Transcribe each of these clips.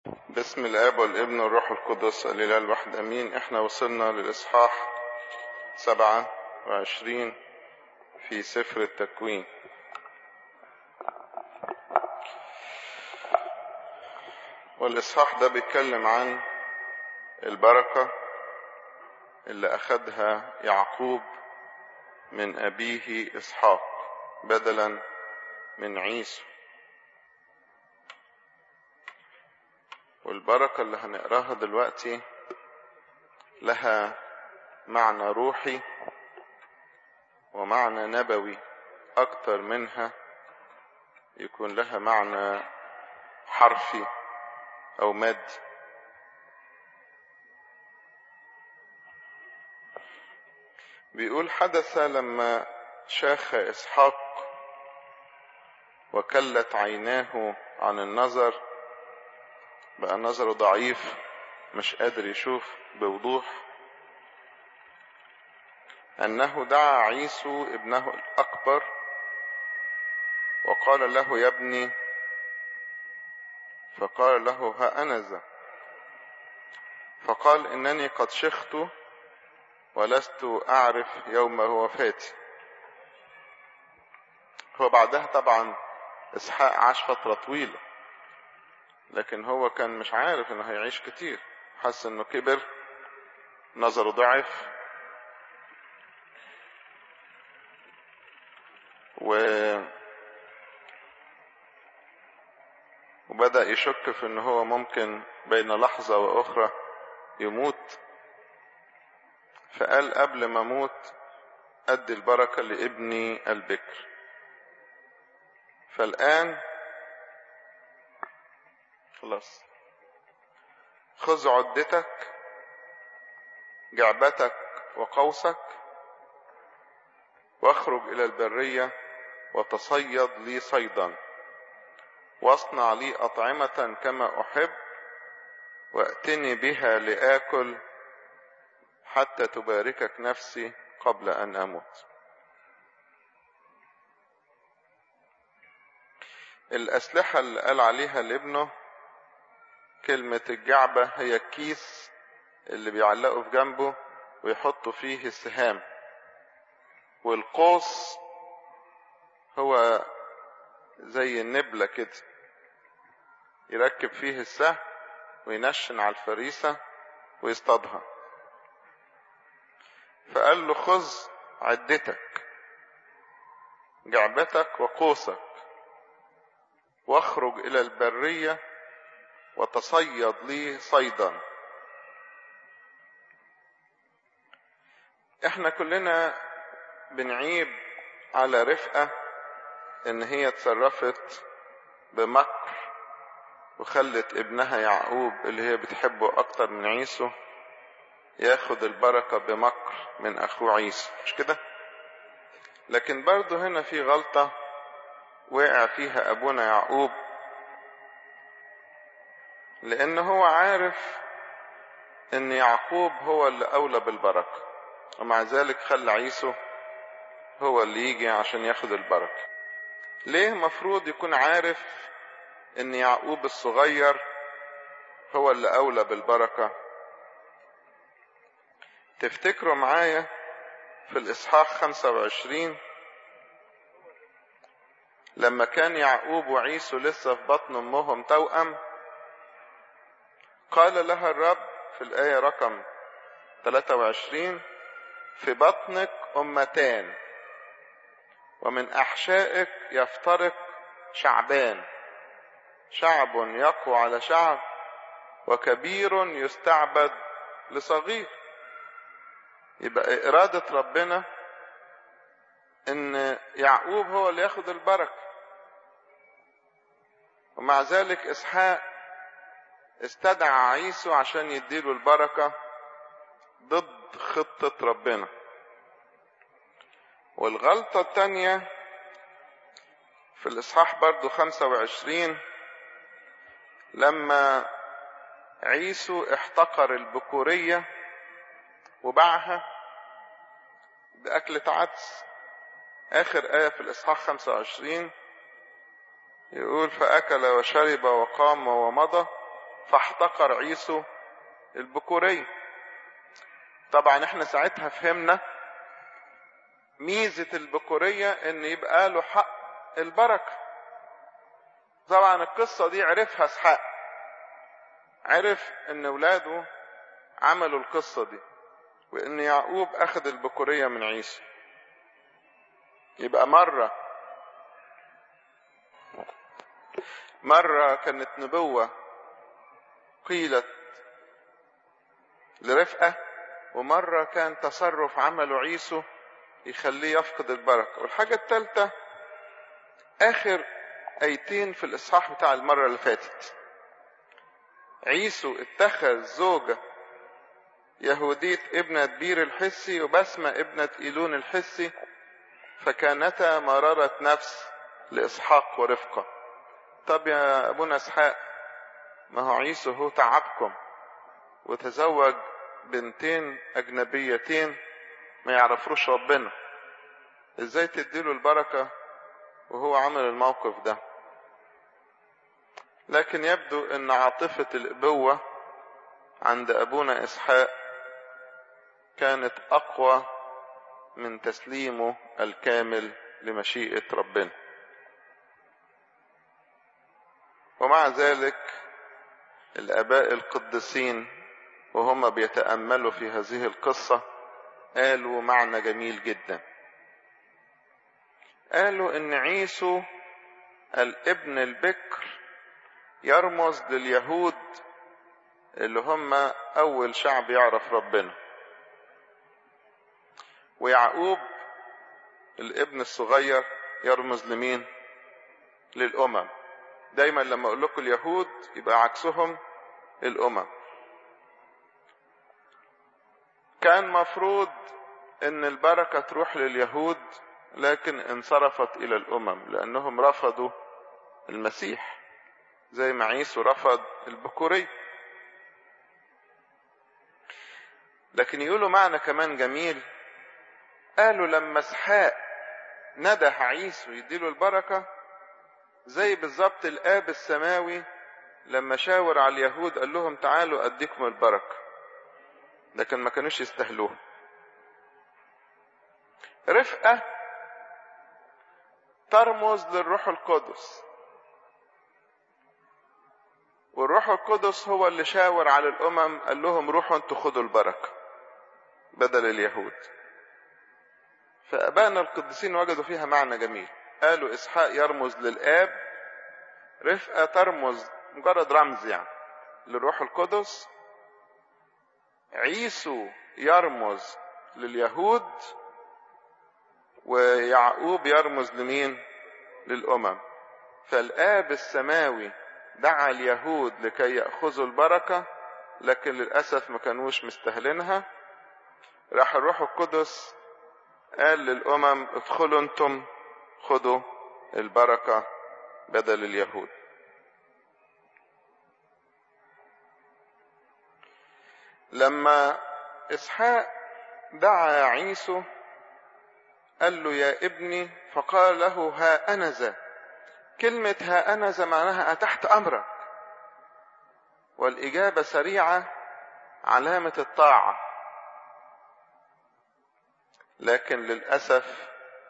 باسم الاب والابن والروح القدس الاله الواحد امين احنا وصلنا للاصحاح سبعة وعشرين في سفر التكوين والاصحاح ده بيتكلم عن البركة اللي اخدها يعقوب من ابيه اسحاق بدلا من عيسو والبركة اللي هنقراها دلوقتي لها معنى روحي ومعنى نبوي أكتر منها يكون لها معنى حرفي أو مادي بيقول حدث لما شاخ إسحاق وكلت عيناه عن النظر بقى نظره ضعيف مش قادر يشوف بوضوح أنه دعا عيسو ابنه الأكبر وقال له يا ابني فقال له ها أنا ذا فقال إنني قد شخت ولست أعرف يوم وفاتي هو بعدها طبعا إسحاق عاش فترة طويلة لكن هو كان مش عارف انه هيعيش كتير حس انه كبر نظره ضعف و وبدأ يشك في ان هو ممكن بين لحظة واخرى يموت فقال قبل ما اموت ادي البركة لابني البكر فالآن خلاص خذ عدتك جعبتك وقوسك واخرج إلى البرية وتصيد لي صيدا واصنع لي أطعمة كما أحب وأتني بها لآكل حتى تباركك نفسي قبل أن أموت الأسلحة اللي قال عليها لابنه كلمة الجعبة هي الكيس اللي بيعلقوا في جنبه ويحطوا فيه السهام والقوس هو زي النبلة كده يركب فيه السهم وينشن على الفريسة ويصطادها فقال له خذ عدتك جعبتك وقوسك واخرج إلى البرية وتصيد لي صيدا احنا كلنا بنعيب على رفقة ان هي اتصرفت بمكر وخلت ابنها يعقوب اللي هي بتحبه اكتر من عيسو ياخد البركة بمكر من اخوه عيسو مش كده لكن برضه هنا في غلطة وقع فيها ابونا يعقوب لان هو عارف ان يعقوب هو اللي اولى بالبركة ومع ذلك خلى عيسو هو اللي يجي عشان ياخد البركة ليه مفروض يكون عارف ان يعقوب الصغير هو اللي اولى بالبركة تفتكروا معايا في الاصحاح 25 لما كان يعقوب وعيسو لسه في بطن امهم توأم قال لها الرب في الآية رقم 23 في بطنك أمتان ومن أحشائك يفترق شعبان شعب يقوى على شعب وكبير يستعبد لصغير يبقى إرادة ربنا إن يعقوب هو اللي ياخد البركة ومع ذلك إسحاق استدعى عيسو عشان يديله البركة ضد خطة ربنا والغلطة التانية في الإصحاح برضو 25 لما عيسو احتقر البكورية وباعها بأكلة عدس آخر آية في الإصحاح 25 يقول فأكل وشرب وقام ومضى فاحتقر عيسو البكورية طبعا احنا ساعتها فهمنا ميزة البكورية ان يبقى له حق البركة طبعا القصة دي عرفها اسحاق عرف ان ولاده عملوا القصة دي وان يعقوب اخذ البكورية من عيسى يبقى مرة مرة كانت نبوة قيلت لرفقة ومرة كان تصرف عمله عيسو يخليه يفقد البركة والحاجة الثالثة آخر آيتين في الإصحاح بتاع المرة اللي فاتت عيسو اتخذ زوجة يهودية ابنة بير الحسي وبسمة ابنة إيلون الحسي فكانتا مرارة نفس لإسحاق ورفقة طب يا أبونا إسحاق ما هو عيسو هو تعبكم وتزوج بنتين أجنبيتين ما يعرفوش ربنا ازاي تديله البركة وهو عمل الموقف ده لكن يبدو ان عاطفة الابوة عند ابونا اسحاق كانت اقوى من تسليمه الكامل لمشيئة ربنا ومع ذلك الاباء القديسين وهم بيتأملوا في هذه القصة قالوا معنى جميل جدا قالوا ان عيسو الابن البكر يرمز لليهود اللي هم اول شعب يعرف ربنا ويعقوب الابن الصغير يرمز لمين للامم دايما لما اقول لكم اليهود يبقى عكسهم الامم كان مفروض ان البركة تروح لليهود لكن انصرفت الى الامم لانهم رفضوا المسيح زي ما عيسو رفض البكوري لكن يقولوا معنى كمان جميل قالوا لما اسحاق نده عيسو يديله البركة زي بالظبط الاب السماوي لما شاور على اليهود قال لهم تعالوا اديكم البركه لكن ما كانوش يستهلوه رفقة ترمز للروح القدس والروح القدس هو اللي شاور على الأمم قال لهم روحوا انتوا خدوا البركة بدل اليهود فأبائنا القديسين وجدوا فيها معنى جميل قالوا إسحاق يرمز للآب رفقة ترمز مجرد رمز يعني للروح القدس عيسو يرمز لليهود ويعقوب يرمز لمين للامم فالاب السماوي دعا اليهود لكي ياخذوا البركه لكن للاسف ما كانوش مستهلينها راح الروح القدس قال للامم ادخلوا انتم خدوا البركه بدل اليهود لما اسحاق دعا عيسو قال له يا ابني فقال له ها انا ذا كلمة ها انا ذا معناها تحت امرك والاجابة سريعة علامة الطاعة لكن للأسف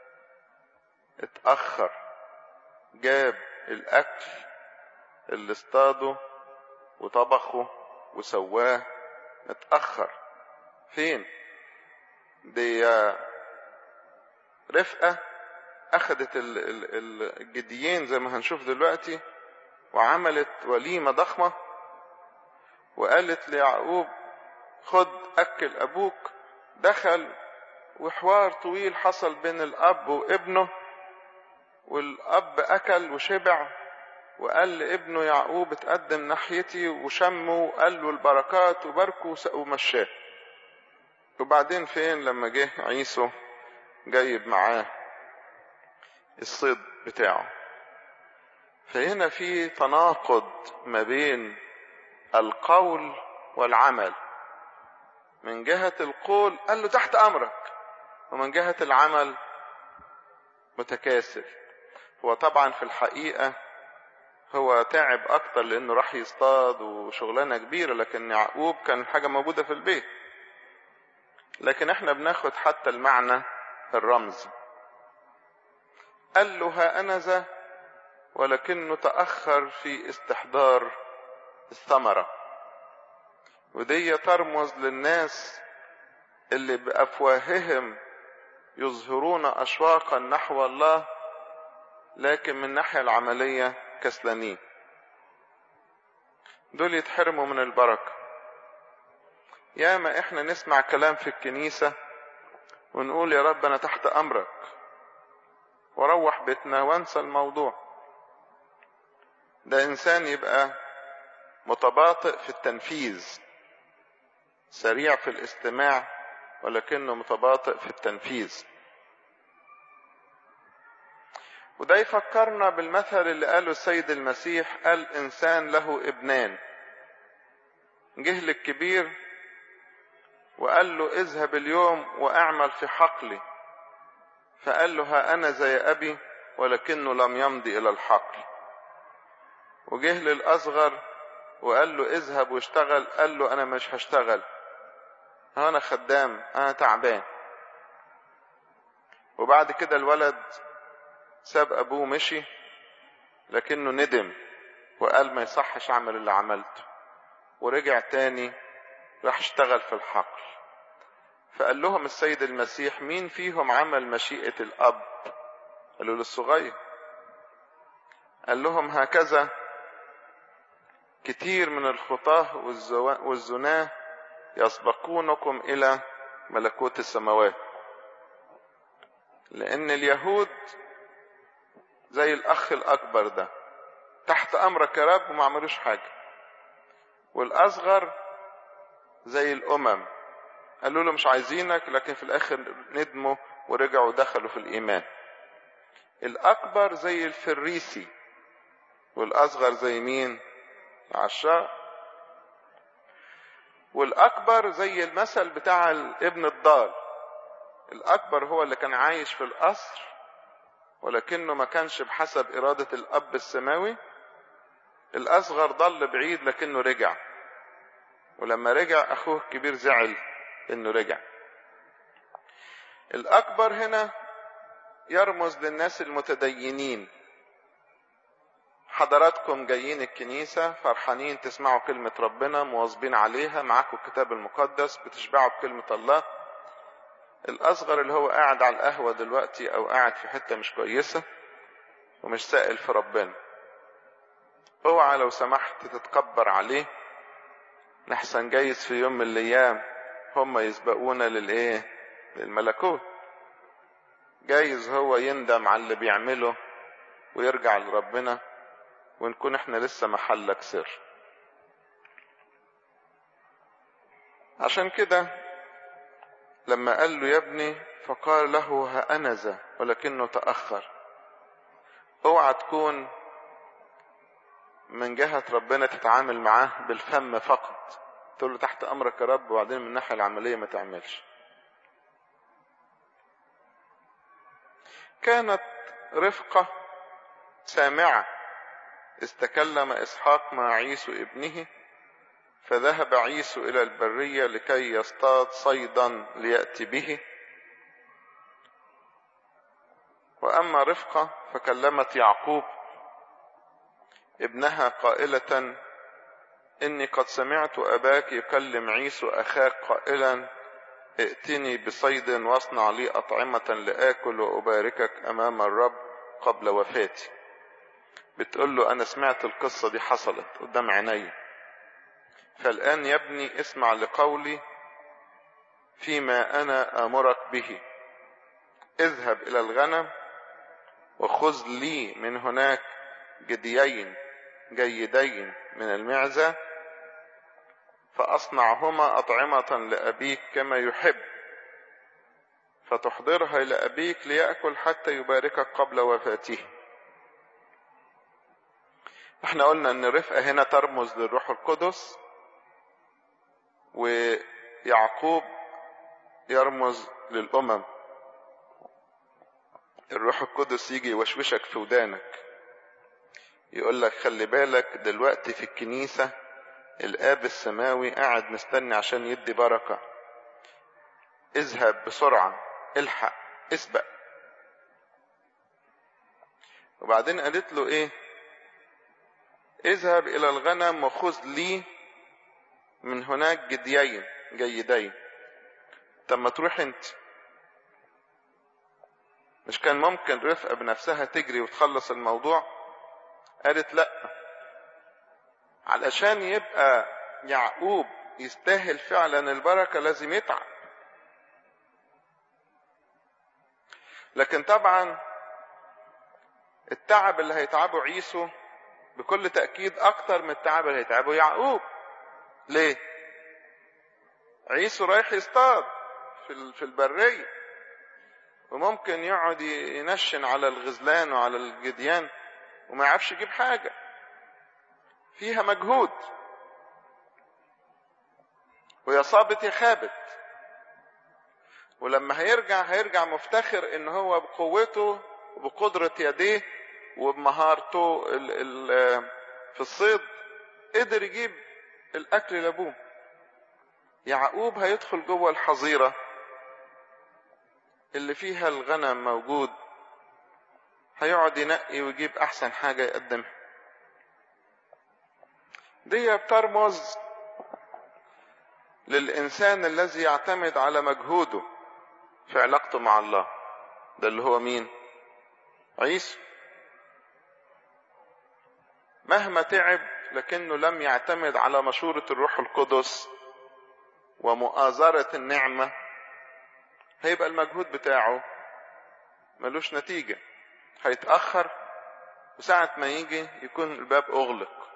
اتأخر جاب الأكل اللي اصطاده وطبخه وسواه اتأخر فين دي رفقة أخدت الجديين زي ما هنشوف دلوقتي وعملت وليمة ضخمة وقالت ليعقوب خد أكل أبوك دخل وحوار طويل حصل بين الأب وابنه والأب أكل وشبع وقال لابنه يعقوب اتقدم ناحيتي وشمه وقال له البركات وباركه ومشاه وبعدين فين لما جه عيسو جايب معاه الصيد بتاعه فهنا في تناقض ما بين القول والعمل من جهة القول قال له تحت أمرك ومن جهة العمل متكاسل هو طبعا في الحقيقة هو تعب اكتر لانه راح يصطاد وشغلانة كبيرة لكن يعقوب كان حاجة موجودة في البيت لكن احنا بناخد حتى المعنى الرمزي قال له ها انا ذا ولكنه تأخر في استحضار الثمرة ودي ترمز للناس اللي بأفواههم يظهرون أشواقا نحو الله لكن من الناحية العملية كسلانين دول يتحرموا من البركة ياما احنا نسمع كلام في الكنيسة ونقول يا رب انا تحت امرك واروح بيتنا وانسى الموضوع ده انسان يبقى متباطئ في التنفيذ سريع في الاستماع ولكنه متباطئ في التنفيذ وده يفكرنا بالمثل اللي قاله السيد المسيح قال انسان له ابنان جه للكبير وقال له اذهب اليوم واعمل في حقلي فقال له ها انا زي ابي ولكنه لم يمضي الى الحقل وجه للاصغر وقال له اذهب واشتغل قال له انا مش هشتغل انا خدام انا تعبان وبعد كده الولد ساب ابوه مشي لكنه ندم وقال ما يصحش اعمل اللي عملته ورجع تاني راح اشتغل في الحقل فقال لهم السيد المسيح مين فيهم عمل مشيئة الأب قالوا له الصغير قال لهم هكذا كتير من الخطاه والزناه يسبقونكم إلى ملكوت السماوات لأن اليهود زي الأخ الأكبر ده تحت أمرك يا رب وما عملوش حاجة والأصغر زي الأمم قالوا له مش عايزينك لكن في الآخر ندموا ورجعوا دخلوا في الإيمان الأكبر زي الفريسي والأصغر زي مين؟ العشاق والأكبر زي المثل بتاع ابن الضال الأكبر هو اللي كان عايش في القصر ولكنه ما كانش بحسب إرادة الأب السماوي الأصغر ضل بعيد لكنه رجع ولما رجع أخوه الكبير زعل إنه رجع الأكبر هنا يرمز للناس المتدينين حضراتكم جايين الكنيسة فرحانين تسمعوا كلمة ربنا مواظبين عليها معاكم الكتاب المقدس بتشبعوا بكلمة الله الأصغر اللي هو قاعد على القهوة دلوقتي أو قاعد في حتة مش كويسة ومش سائل في ربنا اوعى لو سمحت تتكبر عليه نحسن جايز في يوم من الأيام هم يسبقونا للإيه للملكوت جايز هو يندم على اللي بيعمله ويرجع لربنا ونكون احنا لسه محلك سر عشان كده لما قال له يا ابني فقال له ها أنا ذا ولكنه تأخر اوعى تكون من جهة ربنا تتعامل معاه بالفم فقط تقول له تحت أمرك يا رب وبعدين من الناحية العملية ما تعملش كانت رفقة سامعة استكلم إسحاق مع عيسو ابنه فذهب عيسو إلى البرية لكي يصطاد صيدا ليأتي به وأما رفقة فكلمت يعقوب ابنها قائلة إني قد سمعت أباك يكلم عيسو أخاك قائلا ائتني بصيد واصنع لي أطعمة لآكل وأباركك أمام الرب قبل وفاتي بتقول له أنا سمعت القصة دي حصلت قدام عيني فالآن يا ابني اسمع لقولي فيما أنا آمرك به اذهب إلى الغنم وخذ لي من هناك جديين جيدين من المعزة فأصنعهما أطعمة لأبيك كما يحب فتحضرها إلى أبيك ليأكل حتى يباركك قبل وفاته احنا قلنا ان الرفقة هنا ترمز للروح القدس ويعقوب يرمز للأمم الروح القدس يجي يوشوشك في ودانك يقول لك خلي بالك دلوقتي في الكنيسة الآب السماوي قاعد مستني عشان يدي بركة اذهب بسرعة الحق اسبق وبعدين قالت له ايه اذهب الى الغنم وخذ لي من هناك جديين جيدين طب ما تروح انت مش كان ممكن رفقة بنفسها تجري وتخلص الموضوع قالت لا علشان يبقى يعقوب يستاهل فعلا البركة لازم يتعب لكن طبعا التعب اللي هيتعبه عيسو بكل تأكيد أكتر من التعب اللي هيتعبه يعقوب ليه؟ عيسو رايح يصطاد في في البرية وممكن يقعد ينشن على الغزلان وعلى الجديان وما يعرفش يجيب حاجة فيها مجهود ويا صابت يا خابت ولما هيرجع هيرجع مفتخر ان هو بقوته وبقدرة يديه وبمهارته ال ال في الصيد قدر يجيب الاكل لابوه يعقوب هيدخل جوه الحظيرة اللي فيها الغنم موجود هيقعد ينقي ويجيب احسن حاجة يقدمها دي بترمز للإنسان الذي يعتمد على مجهوده في علاقته مع الله ده اللي هو مين عيسى مهما تعب لكنه لم يعتمد على مشورة الروح القدس ومؤازرة النعمة هيبقى المجهود بتاعه ملوش نتيجة هيتأخر وساعة ما يجي يكون الباب أغلق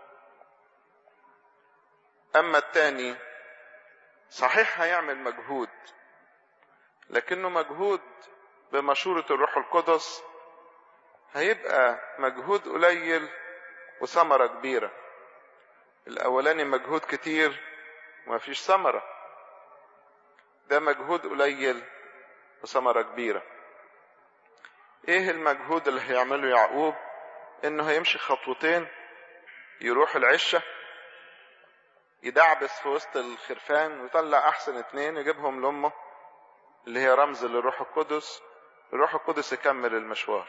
أما التاني صحيح هيعمل مجهود لكنه مجهود بمشورة الروح القدس هيبقى مجهود قليل وثمرة كبيرة الأولاني مجهود كتير ومفيش ثمرة ده مجهود قليل وثمرة كبيرة ايه المجهود اللي هيعمله يعقوب انه هيمشي خطوتين يروح العشة يدعبس في وسط الخرفان ويطلع احسن اتنين يجيبهم لامه اللي هي رمز للروح القدس الروح القدس يكمل المشوار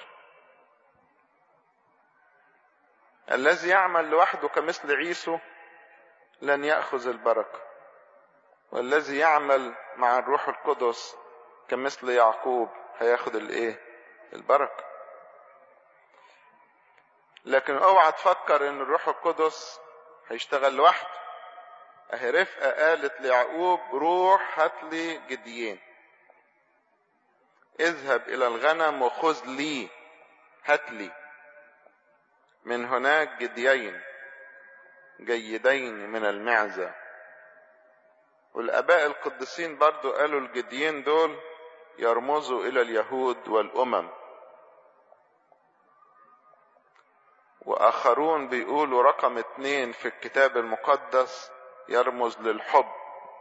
الذي يعمل لوحده كمثل عيسو لن يأخذ البركة والذي يعمل مع الروح القدس كمثل يعقوب هياخد الايه البركة لكن اوعى تفكر ان الروح القدس هيشتغل لوحده اهي رفقة قالت ليعقوب روح هات لي جديين اذهب الى الغنم وخذ لي هات لي من هناك جديين جيدين من المعزة والاباء القديسين برضو قالوا الجديين دول يرمزوا الى اليهود والامم واخرون بيقولوا رقم اتنين في الكتاب المقدس يرمز للحب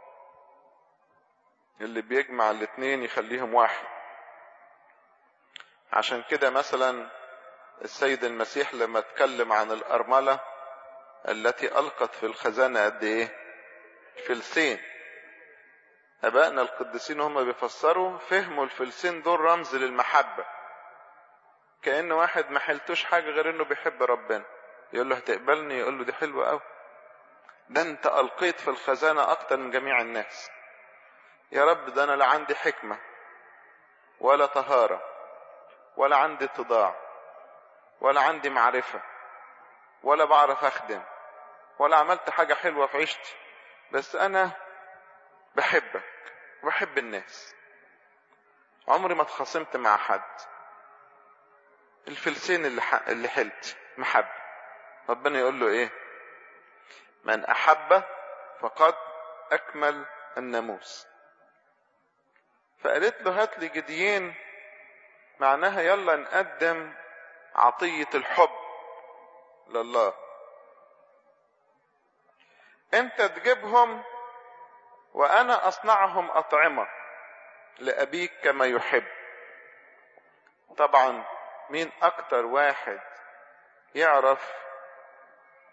اللي بيجمع الاتنين يخليهم واحد عشان كده مثلا السيد المسيح لما اتكلم عن الأرملة التي ألقت في الخزانة قد إيه؟ فلسين أبائنا القديسين هم بيفسروا فهموا الفلسين دول رمز للمحبة كأن واحد ما حلتوش حاجة غير إنه بيحب ربنا يقول له هتقبلني يقول له دي حلوة أوي ده أنت ألقيت في الخزانة أكتر من جميع الناس يا رب ده أنا لا عندي حكمة ولا طهارة ولا عندي اتضاع ولا عندي معرفة ولا بعرف أخدم ولا عملت حاجة حلوة في عيشتي بس أنا بحبك وبحب الناس عمري ما اتخاصمت مع حد الفلسين اللي, ح... اللي حلت محبة ربنا يقول له ايه من احب فقد اكمل الناموس فقالت له هات لي جديين معناها يلا نقدم عطية الحب لله انت تجيبهم وانا اصنعهم اطعمة لابيك كما يحب طبعا مين اكتر واحد يعرف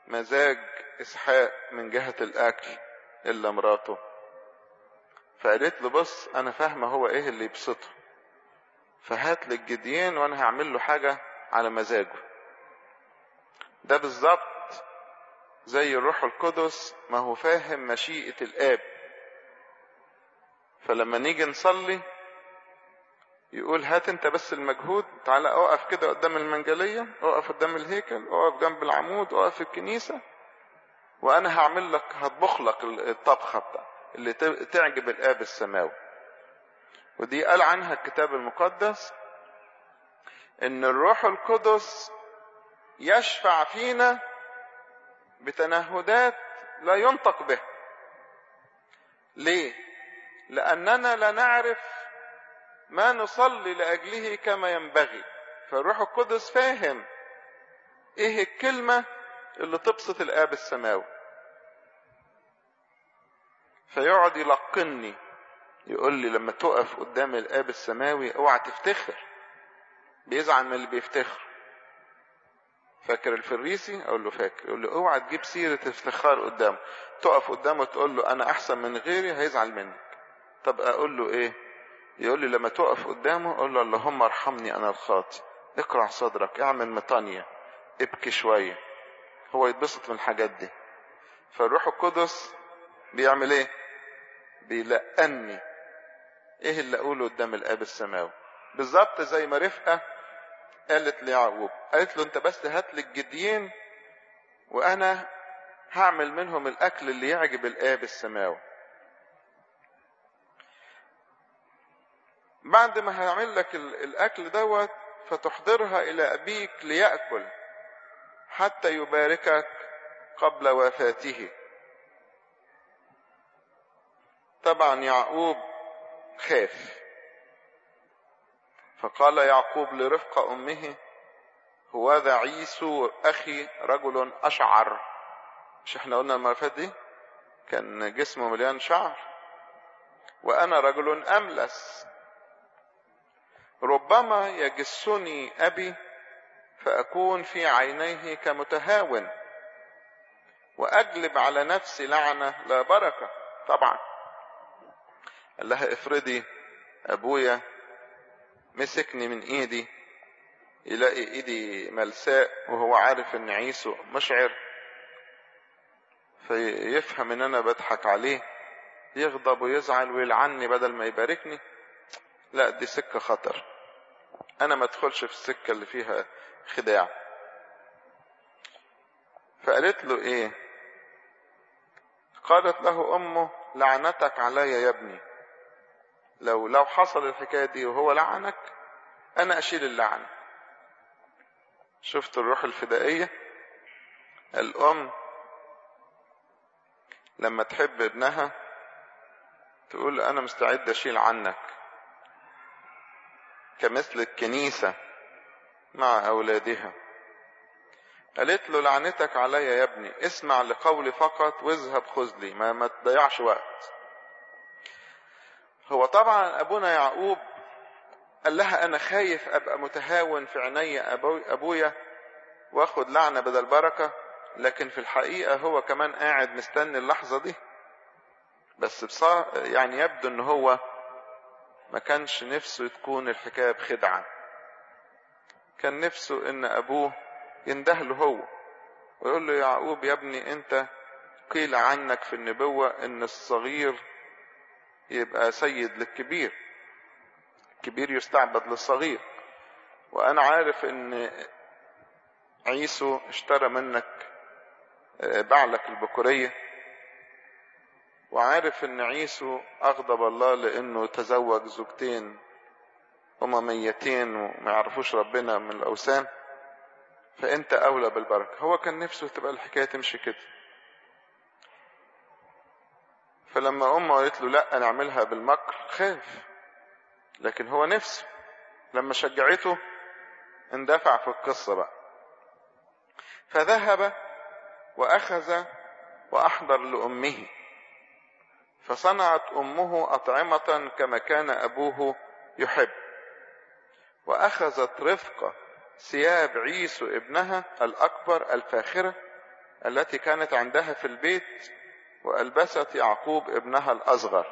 مزاج إسحاق من جهة الأكل إلا مراته فقالت له بص أنا فاهمة هو إيه اللي يبسطه فهات لي الجديين وأنا هعمل له حاجة على مزاجه ده بالظبط زي الروح القدس ما هو فاهم مشيئة الآب فلما نيجي نصلي يقول هات انت بس المجهود تعالى اقف كده قدام المنجلية اقف قدام الهيكل اقف جنب العمود اقف في الكنيسة وانا هعمل لك هطبخ لك الطبخة بتاع اللي تعجب الاب السماوي ودي قال عنها الكتاب المقدس ان الروح القدس يشفع فينا بتنهدات لا ينطق به ليه لاننا لا نعرف ما نصلي لاجله كما ينبغي فالروح القدس فاهم ايه الكلمه اللي تبسط الاب السماوي فيقعد يلقني يقول لي لما تقف قدام الاب السماوي اوعى تفتخر بيزعل من اللي بيفتخر فاكر الفريسي اقول له فاكر يقول له اوعى تجيب سيره افتخار قدامه تقف قدامه تقول له انا احسن من غيري هيزعل منك طب اقول له ايه يقول لي لما تقف قدامه قول له اللهم ارحمني انا الخاطئ اقرع صدرك اعمل مطانية ابكي شوية هو يتبسط من الحاجات دي فالروح القدس بيعمل ايه بيلقني ايه اللي اقوله قدام الاب السماوي بالظبط زي ما رفقة قالت ليعقوب قالت له انت بس هات لي الجديين وانا هعمل منهم الاكل اللي يعجب الاب السماوي بعد ما هيعمل لك الاكل دوت فتحضرها الى ابيك ليأكل حتى يباركك قبل وفاته طبعا يعقوب خاف فقال يعقوب لرفقة امه هوذا عيسو اخي رجل اشعر مش احنا قلنا المرة دي كان جسمه مليان شعر وانا رجل املس ربما يجسني ابي فاكون في عينيه كمتهاون واجلب على نفسي لعنه لا بركه طبعا قال لها افرضي ابويا مسكني من ايدي يلاقي ايدي ملساء وهو عارف ان عيسو مشعر فيفهم ان انا بضحك عليه يغضب ويزعل ويلعني بدل ما يباركني لا دي سكة خطر انا ما ادخلش في السكة اللي فيها خداع فقالت له ايه قالت له امه لعنتك علي يا ابني لو لو حصل الحكاية دي وهو لعنك انا اشيل اللعنة شفت الروح الفدائية الام لما تحب ابنها تقول انا مستعد اشيل عنك كمثل الكنيسة مع أولادها قالت له لعنتك علي يا ابني اسمع لقولي فقط واذهب خذ لي ما, ما تضيعش وقت هو طبعا أبونا يعقوب قال لها أنا خايف أبقى متهاون في عيني أبو أبويا واخد لعنة بدل بركة لكن في الحقيقة هو كمان قاعد مستني اللحظة دي بس بصا يعني يبدو ان هو ما كانش نفسه تكون الحكاية بخدعة كان نفسه ان ابوه يندهله هو ويقول له يعقوب يا ابني انت قيل عنك في النبوة ان الصغير يبقى سيد للكبير الكبير يستعبد للصغير وانا عارف ان عيسو اشترى منك بعلك البكورية وعارف ان عيسو اغضب الله لانه تزوج زوجتين امميتين وما يعرفوش ربنا من الاوثان فانت اولى بالبركة هو كان نفسه تبقى الحكاية تمشي كده فلما امه قالت له لا نعملها بالمكر خاف لكن هو نفسه لما شجعته اندفع في القصة بقى فذهب واخذ واحضر لامه فصنعت امه اطعمه كما كان ابوه يحب واخذت رفقه ثياب عيسو ابنها الاكبر الفاخره التي كانت عندها في البيت وألبست يعقوب ابنها الأصغر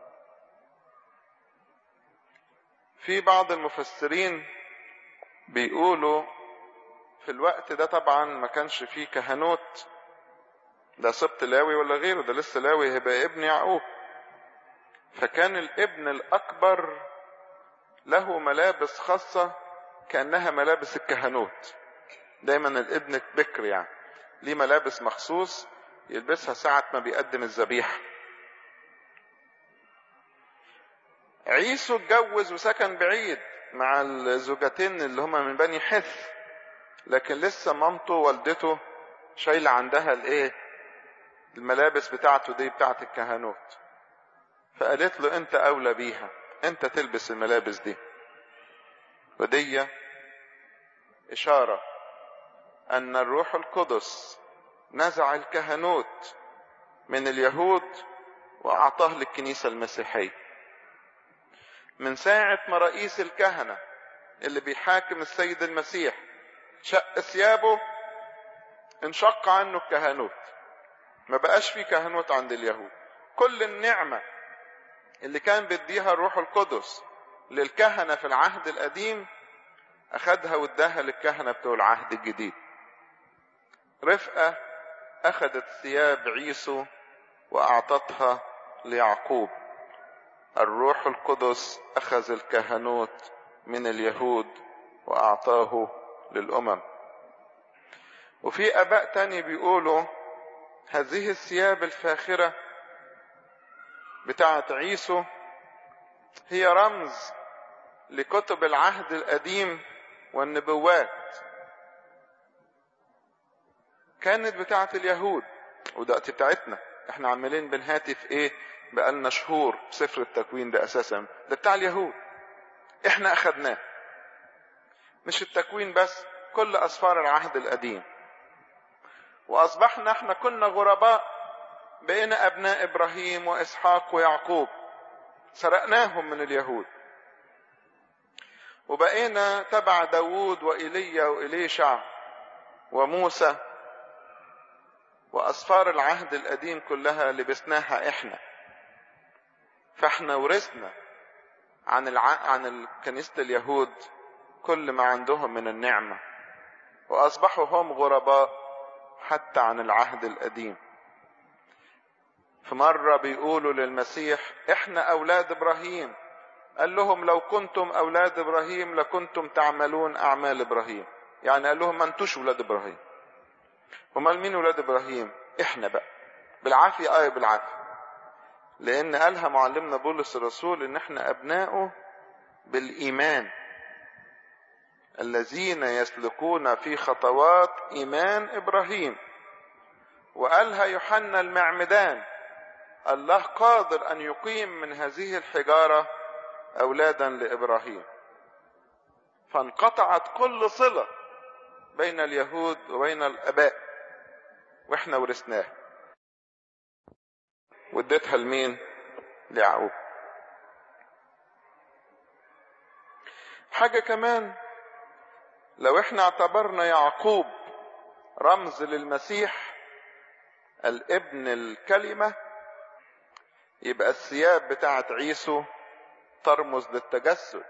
في بعض المفسرين بيقولوا في الوقت ده طبعا ما كانش فيه كهنوت ده سبط لاوي ولا غيره ده لسه لاوي هيبقى ابن يعقوب فكان الابن الأكبر له ملابس خاصة كأنها ملابس الكهنوت دايما الابن بكر يعني ليه ملابس مخصوص يلبسها ساعة ما بيقدم الذبيحة عيسو اتجوز وسكن بعيد مع الزوجتين اللي هما من بني حث لكن لسه مامته والدته شايلة عندها الايه الملابس بتاعته دي بتاعت الكهنوت فقالت له انت اولى بيها انت تلبس الملابس دي ودي اشارة ان الروح القدس نزع الكهنوت من اليهود واعطاه للكنيسة المسيحية من ساعة ما رئيس الكهنة اللي بيحاكم السيد المسيح شق ثيابه انشق عنه الكهنوت ما بقاش في كهنوت عند اليهود كل النعمة اللي كان بيديها الروح القدس للكهنة في العهد القديم أخدها واداها للكهنة بتوع العهد الجديد رفقة أخذت ثياب عيسو وأعطتها ليعقوب الروح القدس أخذ الكهنوت من اليهود وأعطاه للأمم وفي آباء تاني بيقولوا هذه الثياب الفاخرة بتاعة عيسو هي رمز لكتب العهد القديم والنبوات كانت بتاعة اليهود ودلوقتي بتاعتنا احنا عمالين بنهاتف ايه بقالنا شهور سفر التكوين ده اساسا ده بتاع اليهود احنا اخدناه مش التكوين بس كل اسفار العهد القديم واصبحنا احنا كنا غرباء بقينا ابناء ابراهيم واسحاق ويعقوب سرقناهم من اليهود وبقينا تبع داوود وإيليا وإليشع وموسى وأسفار العهد القديم كلها لبسناها إحنا فإحنا ورثنا عن الع... عن كنيسة اليهود كل ما عندهم من النعمة وأصبحوا هم غرباء حتى عن العهد القديم في مرة بيقولوا للمسيح احنا اولاد ابراهيم قال لهم لو كنتم اولاد ابراهيم لكنتم تعملون اعمال ابراهيم يعني قال لهم ما انتوش ولاد ابراهيم امال مين ولاد ابراهيم احنا بقى بالعافية ايه بالعافية لان قالها معلمنا بولس الرسول ان احنا ابناؤه بالايمان الذين يسلكون في خطوات ايمان ابراهيم وقالها يوحنا المعمدان الله قادر ان يقيم من هذه الحجاره اولادا لابراهيم فانقطعت كل صله بين اليهود وبين الاباء واحنا ورثناها واديتها لمين ليعقوب حاجه كمان لو احنا اعتبرنا يعقوب رمز للمسيح الابن الكلمه يبقى الثياب بتاعت عيسو ترمز للتجسد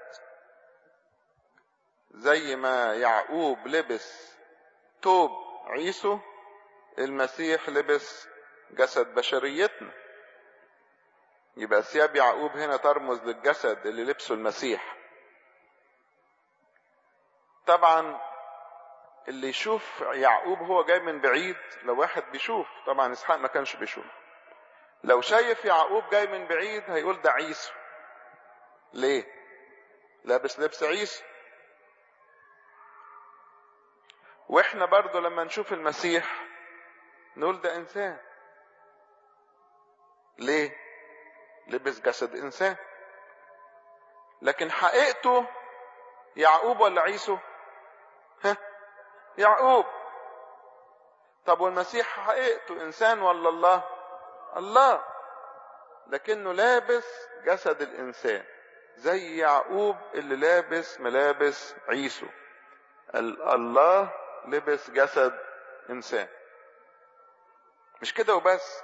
زي ما يعقوب لبس توب عيسو المسيح لبس جسد بشريتنا يبقى ثياب يعقوب هنا ترمز للجسد اللي لبسه المسيح طبعا اللي يشوف يعقوب هو جاي من بعيد لو واحد بيشوف طبعا اسحاق ما كانش بيشوف لو شايف يعقوب جاي من بعيد هيقول ده عيسو ليه لابس لبس عيسو واحنا برضو لما نشوف المسيح نقول ده انسان ليه لبس جسد انسان لكن حقيقته يعقوب ولا عيسو ها يعقوب طب والمسيح حقيقته انسان ولا الله الله لكنه لابس جسد الانسان زي يعقوب اللي لابس ملابس عيسو الله لبس جسد انسان مش كده وبس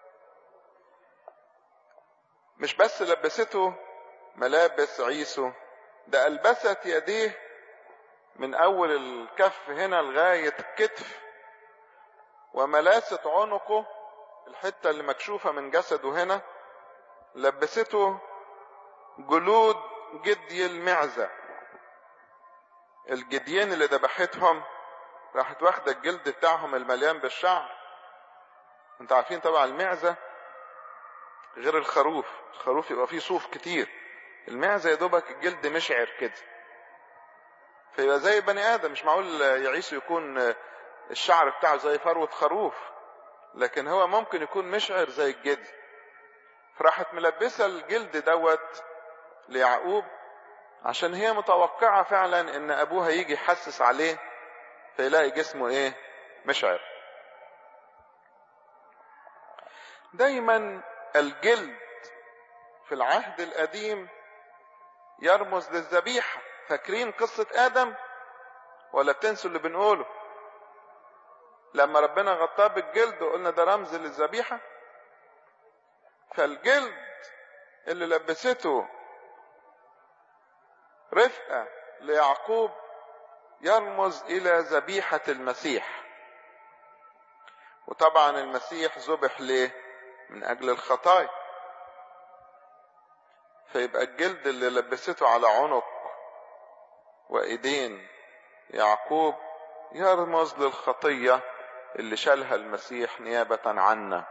مش بس لبسته ملابس عيسو ده ألبست يديه من أول الكف هنا لغاية الكتف وملاست عنقه الحتة اللي مكشوفة من جسده هنا لبسته جلود جدي المعزة الجديين اللي ذبحتهم راحت واخدة الجلد بتاعهم المليان بالشعر انتوا عارفين طبعا المعزة غير الخروف الخروف يبقى فيه صوف كتير المعزة يا دوبك الجلد مشعر كده فيبقى زي بني ادم مش معقول يعيش يكون الشعر بتاعه زي فروة خروف لكن هو ممكن يكون مشعر زي الجدي فراحت ملبسة الجلد دوت ليعقوب عشان هي متوقعة فعلا ان ابوها يجي يحسس عليه فيلاقي جسمه ايه مشعر دايما الجلد في العهد القديم يرمز للذبيحة فاكرين قصة آدم ولا بتنسوا اللي بنقوله لما ربنا غطاه بالجلد وقلنا ده رمز للذبيحة فالجلد اللي لبسته رفقة ليعقوب يرمز إلى ذبيحة المسيح وطبعا المسيح ذبح ليه من أجل الخطايا فيبقى الجلد اللي لبسته على عنق وإيدين يعقوب يرمز للخطية اللي شالها المسيح نيابة عنا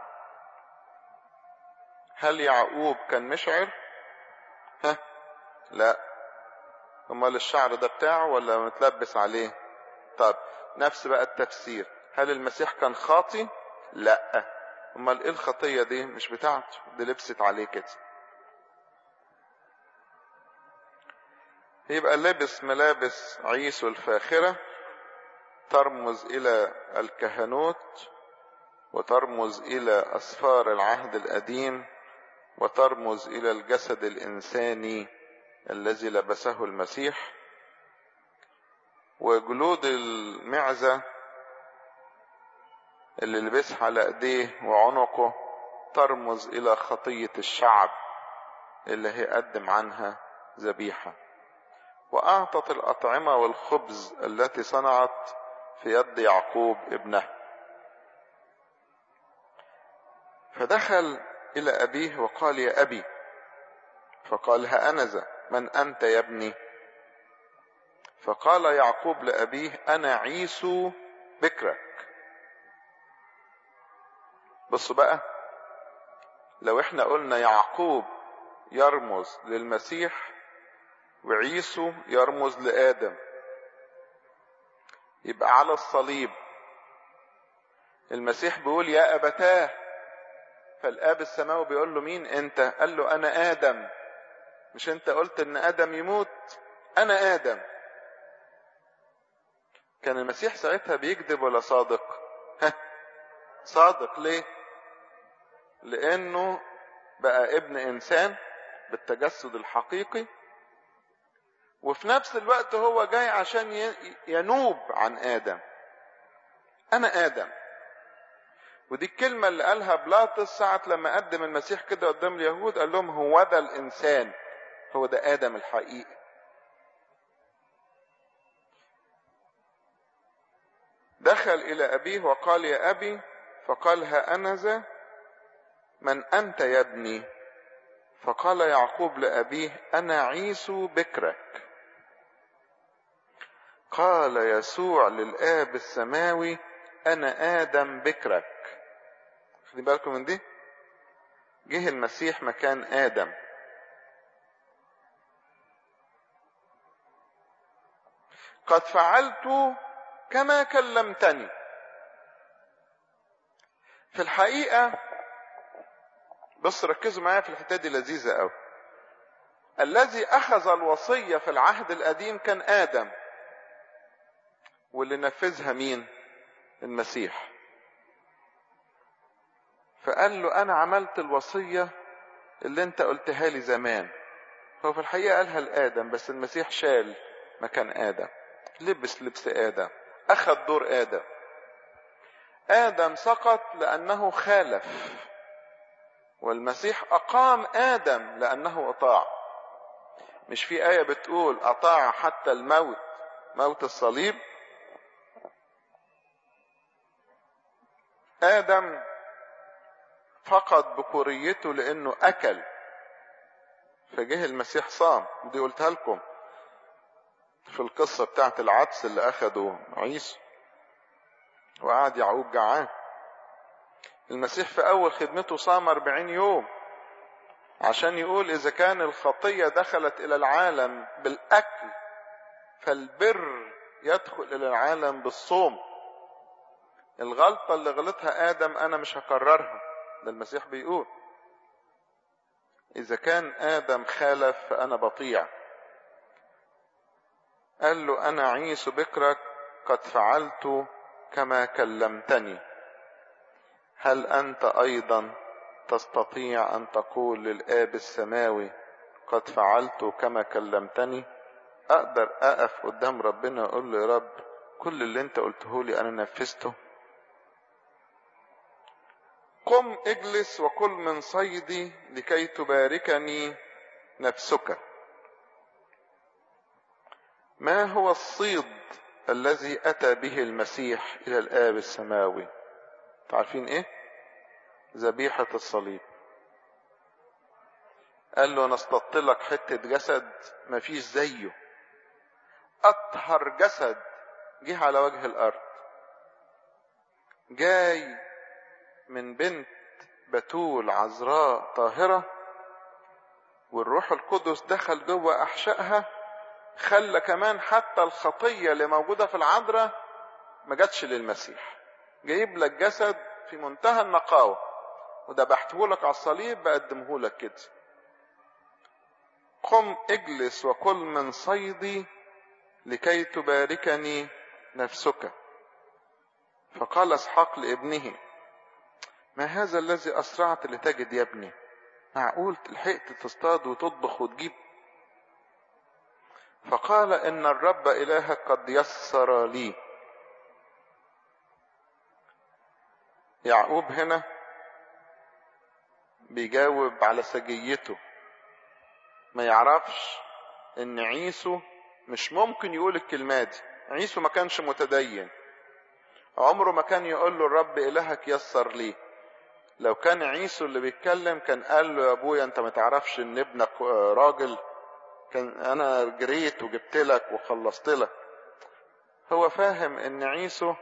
هل يعقوب كان مشعر ها لا امال الشعر ده بتاعه ولا متلبس عليه طب نفس بقى التفسير هل المسيح كان خاطي لا امال ايه الخطية دي مش بتاعته دي لبست عليه كده يبقى لبس ملابس عيسو الفاخرة ترمز إلى الكهنوت وترمز إلى أسفار العهد القديم وترمز إلى الجسد الإنساني الذي لبسه المسيح وجلود المعزة اللي لبسها على ايديه وعنقه ترمز إلى خطية الشعب اللي هيقدم عنها ذبيحه وأعطت الأطعمة والخبز التي صنعت في يد يعقوب ابنه فدخل إلى أبيه وقال يا أبي فقال هأنذا من أنت يا ابني فقال يعقوب لأبيه أنا عيسو بكرك بصوا بقى لو احنا قلنا يعقوب يرمز للمسيح وعيسو يرمز لآدم يبقى على الصليب المسيح بيقول يا أبتاه فالآب السماوي بيقول له مين أنت قال له أنا آدم مش أنت قلت إن آدم يموت أنا آدم كان المسيح ساعتها بيكذب ولا صادق ها صادق ليه لأنه بقى ابن إنسان بالتجسد الحقيقي وفي نفس الوقت هو جاي عشان ينوب عن آدم أنا آدم ودي الكلمة اللي قالها بلاطس ساعة لما قدم المسيح كده قدام اليهود قال لهم هو ده الإنسان هو ده آدم الحقيقي دخل إلى أبيه وقال يا أبي فقال ها أنا ذا من أنت يا ابني فقال يعقوب لأبيه أنا عيسو بكرك قال يسوع للآب السماوي أنا آدم بكرك خدي بالكم من دي جه المسيح مكان آدم قد فعلت كما كلمتني في الحقيقة بص ركزوا معايا في الحتة دي لذيذة قوي الذي أخذ الوصية في العهد القديم كان آدم واللي نفذها مين المسيح فقال له انا عملت الوصية اللي انت قلتها لي زمان هو في الحقيقة قالها لآدم بس المسيح شال مكان آدم لبس لبس آدم أخذ دور آدم آدم سقط لأنه خالف والمسيح أقام آدم لأنه أطاع مش في آية بتقول أطاع حتى الموت موت الصليب آدم فقد بكوريته لأنه أكل فجه المسيح صام دي قلتها لكم في القصة بتاعت العدس اللي أخده عيسى وقعد يعقوب جعان المسيح في أول خدمته صام أربعين يوم عشان يقول إذا كان الخطية دخلت إلى العالم بالأكل فالبر يدخل إلى العالم بالصوم الغلطة اللي غلطها آدم أنا مش هكررها ده المسيح بيقول إذا كان آدم خالف فأنا بطيع قال له أنا عيس بكرك قد فعلت كما كلمتني هل أنت أيضا تستطيع أن تقول للآب السماوي قد فعلت كما كلمتني أقدر أقف قدام ربنا أقول له يا رب كل اللي أنت قلته لي أنا نفذته قم اجلس وكل من صيدي لكي تباركني نفسك ما هو الصيد الذي اتى به المسيح الى الاب السماوي تعرفين ايه ذبيحة الصليب قال له انا اصطدت لك حتة جسد مفيش زيه اطهر جسد جه على وجه الارض جاي من بنت بتول عذراء طاهرة والروح القدس دخل جوه أحشائها خلى كمان حتى الخطية اللي موجودة في العذراء ما جاتش للمسيح جايب لك جسد في منتهى النقاوة وذبحته لك على الصليب بقدمه لك كده قم اجلس وكل من صيدي لكي تباركني نفسك فقال اسحاق لابنه ما هذا الذي أسرعت لتجد يا ابني معقول لحقت تصطاد وتطبخ وتجيب فقال إن الرب إلهك قد يسر لي يعقوب هنا بيجاوب على سجيته ما يعرفش ان عيسو مش ممكن يقول الكلمات دي عيسو ما كانش متدين عمره ما كان يقول له الرب إلهك يسر لي لو كان عيسو اللي بيتكلم كان قال له يا ابويا انت ما تعرفش ان ابنك راجل كان انا جريت وجبت لك وخلصت لك هو فاهم ان عيسو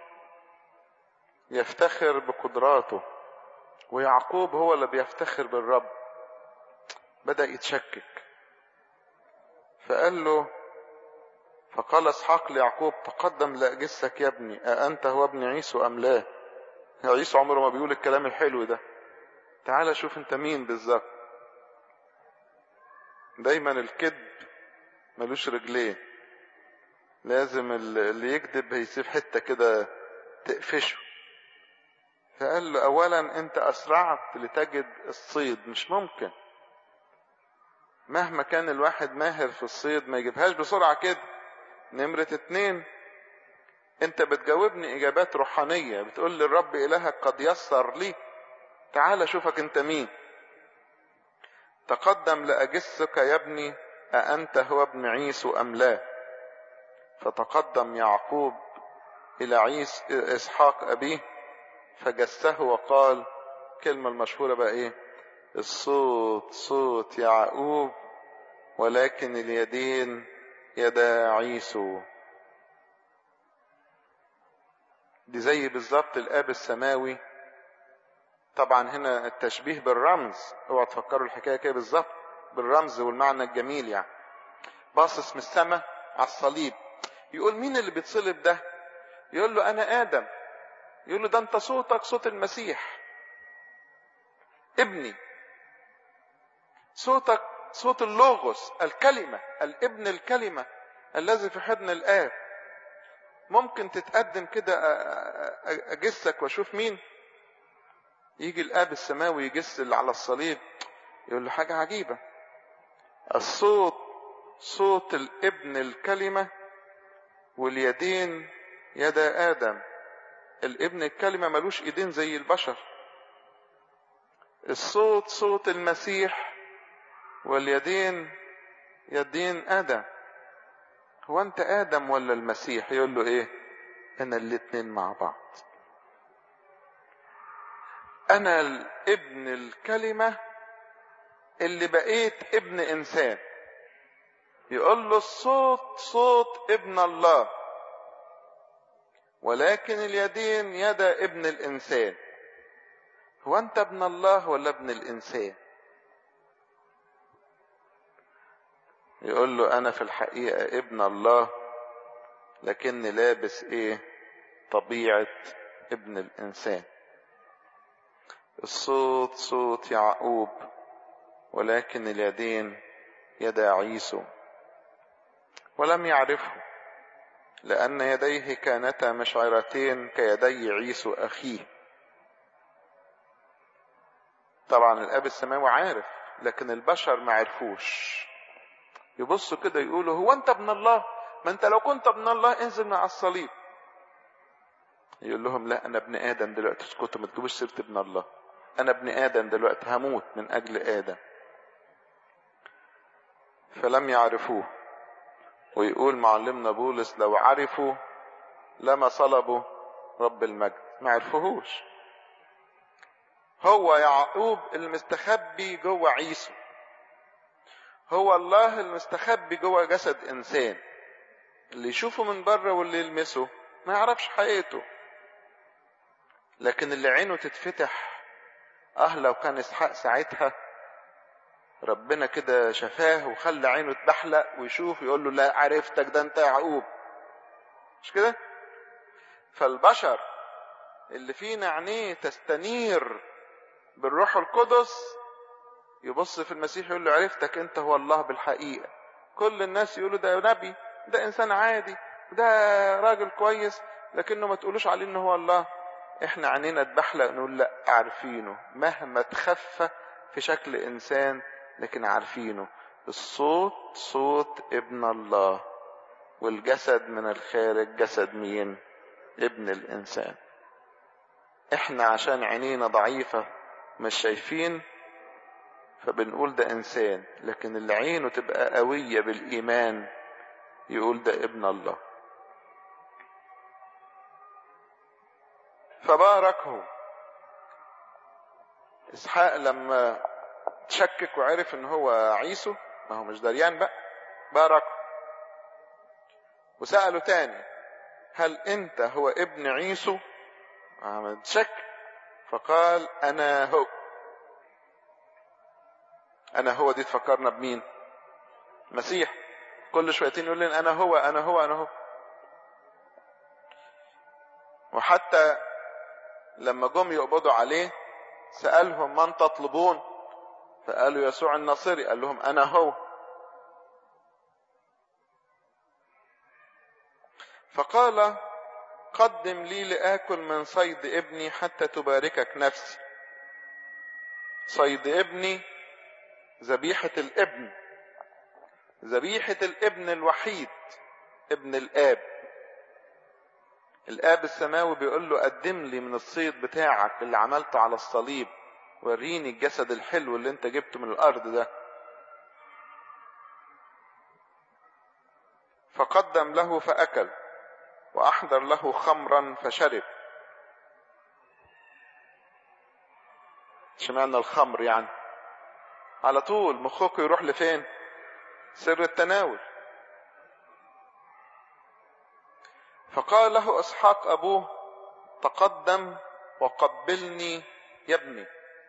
يفتخر بقدراته ويعقوب هو اللي بيفتخر بالرب بدأ يتشكك فقال له فقال اسحاق ليعقوب تقدم لأجسك يا ابني أأنت هو ابن عيسو أم لا عيسو عمره ما بيقول الكلام الحلو ده تعال شوف انت مين بالظبط دايما الكذب ملوش رجلين لازم اللي يكذب هيسيب حتة كده تقفشه فقال له اولا انت اسرعت لتجد الصيد مش ممكن مهما كان الواحد ماهر في الصيد ما يجيبهاش بسرعة كده نمرة اتنين انت بتجاوبني اجابات روحانية بتقول لي الرب الهك قد يسر لي تعال شوفك انت مين تقدم لأجسك يا ابني أأنت هو ابن عيسو أم لا فتقدم يعقوب إلى عيس إسحاق أبيه فجسه وقال كلمة المشهورة بقى إيه الصوت صوت يعقوب ولكن اليدين يدا عيسو دي زي بالظبط الآب السماوي طبعا هنا التشبيه بالرمز اوعى تفكروا الحكايه كده بالظبط بالرمز والمعنى الجميل يعني باصص من السماء على الصليب يقول مين اللي بيتصلب ده يقول له انا ادم يقول له ده انت صوتك صوت المسيح ابني صوتك صوت اللوغوس الكلمة الابن الكلمة الذي في حضن الآب ممكن تتقدم كده أجسك وأشوف مين يجي الآب السماوي يجس اللي على الصليب يقول له حاجة عجيبة الصوت صوت الابن الكلمة واليدين يدا آدم الابن الكلمة ملوش ايدين زي البشر الصوت صوت المسيح واليدين يدين ادم هو انت ادم ولا المسيح يقول له ايه انا الاتنين مع بعض انا الابن الكلمة اللي بقيت ابن انسان يقول له الصوت صوت ابن الله ولكن اليدين يدا ابن الانسان هو انت ابن الله ولا ابن الانسان يقول له انا في الحقيقة ابن الله لكني لابس ايه طبيعة ابن الانسان الصوت صوت يعقوب ولكن اليدين يدا عيسو ولم يعرفه لأن يديه كانتا مشعرتين كيدي عيسو أخيه طبعا الأب السماوي عارف لكن البشر ما عرفوش يبصوا كده يقولوا هو أنت ابن الله ما أنت لو كنت ابن الله انزل من على الصليب يقول لهم لا أنا ابن آدم دلوقتي اسكتوا ما تجيبوش سيرة ابن الله أنا ابن آدم دلوقتي هموت من أجل آدم فلم يعرفوه ويقول معلمنا بولس لو عرفوا لما صلبوا رب المجد ما عرفوهوش هو يعقوب المستخبي جوه عيسو هو الله المستخبي جوه جسد انسان اللي يشوفه من بره واللي يلمسه ما يعرفش حقيقته لكن اللي عينه تتفتح اه لو كان اسحاق ساعتها ربنا كده شفاه وخلى عينه تبحلق ويشوف يقول له لا عرفتك ده انت يعقوب مش كده فالبشر اللي فينا عينيه تستنير بالروح القدس يبص في المسيح يقول له عرفتك انت هو الله بالحقيقة كل الناس يقولوا ده نبي ده انسان عادي ده راجل كويس لكنه ما تقولوش عليه ان هو الله احنا عينينا تبحلق نقول لا عارفينه مهما تخفى في شكل انسان لكن عارفينه الصوت صوت ابن الله والجسد من الخارج جسد مين ابن الانسان احنا عشان عينينا ضعيفة مش شايفين فبنقول ده انسان لكن اللي عينه تبقى قوية بالايمان يقول ده ابن الله فباركه اسحاق لما تشكك وعرف ان هو عيسو ما هو مش دريان بقى باركه وسأله تاني هل انت هو ابن عيسو عمل شك فقال انا هو انا هو دي تفكرنا بمين مسيح كل شويتين يقول لنا انا هو انا هو انا هو وحتى لما جم يقبضوا عليه سألهم من تطلبون فقالوا يسوع الناصري قال لهم انا هو فقال قدم لي لآكل من صيد ابني حتى تباركك نفسي صيد ابني ذبيحة الابن ذبيحة الابن الوحيد ابن الآب الآب السماوي بيقول له قدم لي من الصيد بتاعك اللي عملته على الصليب وريني الجسد الحلو اللي انت جبته من الأرض ده فقدم له فأكل وأحضر له خمرا فشرب اشمعنى الخمر يعني على طول مخك يروح لفين سر التناول فقال له اسحاق ابوه تقدم وقبلني يا ابني